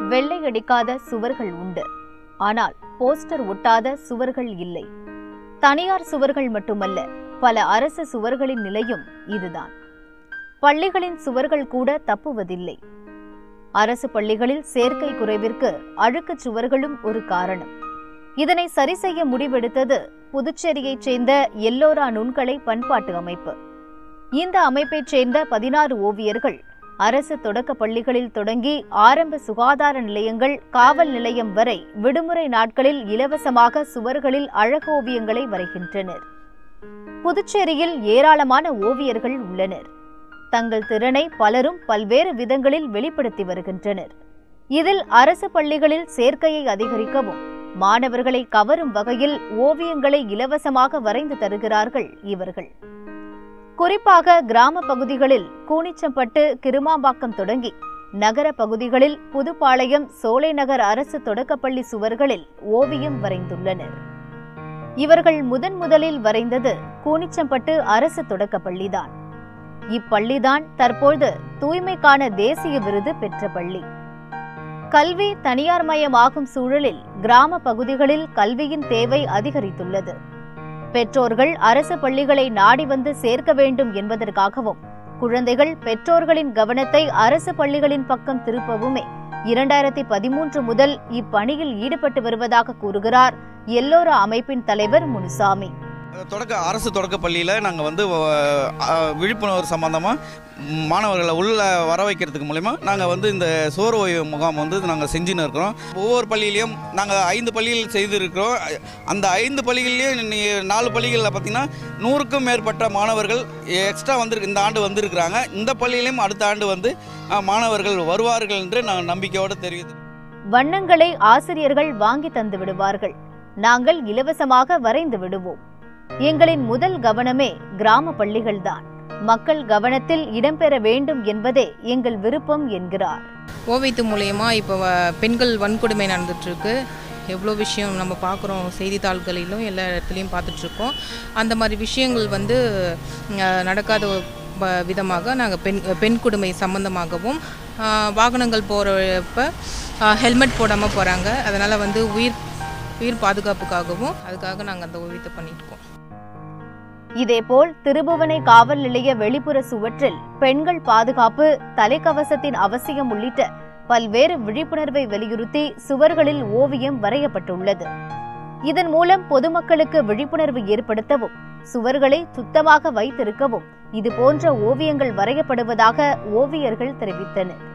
வெள்ளை அடிக்காத சுவர்கள் உண்டு ஆனால் போஸ்டர் ஒட்டாத சுவர்கள் இல்லை தனியார் சுவர்கள் மட்டுமல்ல பல அரசு சுவர்களின் நிலையும் இதுதான் பள்ளிகளின் சுவர்கள் கூட தப்புவதில்லை அரசு பள்ளிகளில் சேர்க்கை குறைவிற்கு அழுக்குச் சுவர்களும் ஒரு காரணம் இதனை சரி செய்ய முடிவெடுத்தது புதுச்சேரியைச் சேர்ந்த எல்லோரா நுண்கலை பண்பாட்டு அமைப்பு இந்த அமைப்பைச் சேர்ந்த பதினாறு ஓவியர்கள் அரசு தொடக்க பள்ளிகளில் தொடங்கி ஆரம்ப சுகாதார நிலையங்கள் காவல் நிலையம் வரை விடுமுறை நாட்களில் இலவசமாக சுவர்களில் அழகோவியங்களை வரைகின்றனர் புதுச்சேரியில் ஏராளமான ஓவியர்கள் உள்ளனர் தங்கள் திறனை பலரும் பல்வேறு விதங்களில் வெளிப்படுத்தி வருகின்றனர் இதில் அரசு பள்ளிகளில் சேர்க்கையை அதிகரிக்கவும் மாணவர்களை கவரும் வகையில் ஓவியங்களை இலவசமாக வரைந்து தருகிறார்கள் இவர்கள் குறிப்பாக கிராம பகுதிகளில் கூனிச்சம்பட்டு கிருமாம்பாக்கம் தொடங்கி நகர பகுதிகளில் புதுப்பாளையம் சோலைநகர் அரசு தொடக்கப்பள்ளி சுவர்களில் ஓவியம் வரைந்துள்ளனர் இவர்கள் முதன் முதலில் வரைந்தது கூனிச்சம்பட்டு அரசு தொடக்கப்பள்ளிதான் இப்பள்ளிதான் தற்போது தூய்மைக்கான தேசிய விருது பெற்ற பள்ளி கல்வி தனியார்மயமாகும் சூழலில் கிராம பகுதிகளில் கல்வியின் தேவை அதிகரித்துள்ளது பெற்றோர்கள் அரசு பள்ளிகளை நாடி வந்து சேர்க்க வேண்டும் என்பதற்காகவும் குழந்தைகள் பெற்றோர்களின் கவனத்தை அரசு பள்ளிகளின் பக்கம் திருப்பவுமே இரண்டாயிரத்தி பதிமூன்று முதல் இப்பணியில் ஈடுபட்டு வருவதாக கூறுகிறார் எல்லோரா அமைப்பின் தலைவர் முனுசாமி தொடக்க அரசு தொடக்க பள்ளியில் நாங்கள் வந்து அஹ், அஹ், விழிப்புணர்வு சம்மந்தமாக மாணவர்களை உள்ள வர வைக்கிறதுக்கு மூலிமா நாங்கள் வந்து இந்த சோறு ஓய்வு முகாம் வந்து நாங்கள் செஞ்சுன்னு இருக்கிறோம் ஒவ்வொரு பள்ளியிலையும் நாங்கள் ஐந்து பள்ளிகள் செய்திருக்கிறோம் அந்த ஐந்து பள்ளிகள்லேயும் இன்னி- நாலு பள்ளிகளில் பார்த்திங்கன்னா நூறுக்கும் மேற்பட்ட மாணவர்கள் எக்ஸ்ட்ரா வந்து இந்த ஆண்டு வந்திருக்கிறாங்க இந்த பள்ளியிலையும் அடுத்த ஆண்டு வந்து அஹ், மாணவர்கள் வருவார்கள் என்று நாங்கள் நம்பிக்கையோடு தெரியுது வண்ணங்களை ஆசிரியர்கள் வாங்கி தந்து விடுவார்கள் நாங்கள் இலவசமாக வரைந்து விடுவோம் எங்களின் முதல் கவனமே கிராம பள்ளிகள்தான் மக்கள் கவனத்தில் இடம்பெற வேண்டும் என்பதே எங்கள் விருப்பம் என்கிறார் ஓவியத்து மூலயமா இப்போ வ- பெண்கள் வன்கொடுமை நடந்துட்டுருக்கு எவ்வளோ விஷயம் நம்ம பார்க்குறோம் செய்தித்தாள்களிலும் எல்லா இடத்துலையும் பார்த்துட்ருக்கோம் அந்த மாதிரி விஷயங்கள் வந்து அஹ், நடக்காத வ- விதமாக நாங்கள் பெண் பெண் கொடுமை சம்மந்தமாகவும் அஹ், வாகனங்கள் போகிறப்ப ஹெல்மெட் போடாமல் போகிறாங்க அதனால் வந்து உயிர் உயிர் பாதுகாப்புக்காகவும் அதுக்காக நாங்கள் அந்த ஓவியத்தை பண்ணியிருக்கோம் இதேபோல் திருபுவனை காவல் நிலைய வெளிப்புற சுவற்றில் பெண்கள் பாதுகாப்பு தலைக்கவசத்தின் அவசியம் உள்ளிட்ட பல்வேறு விழிப்புணர்வை வலியுறுத்தி சுவர்களில் ஓவியம் வரையப்பட்டுள்ளது இதன் மூலம் பொதுமக்களுக்கு விழிப்புணர்வு ஏற்படுத்தவும் சுவர்களை சுத்தமாக வைத்திருக்கவும் இதுபோன்ற ஓவியங்கள் வரையப்படுவதாக ஓவியர்கள் தெரிவித்தனர்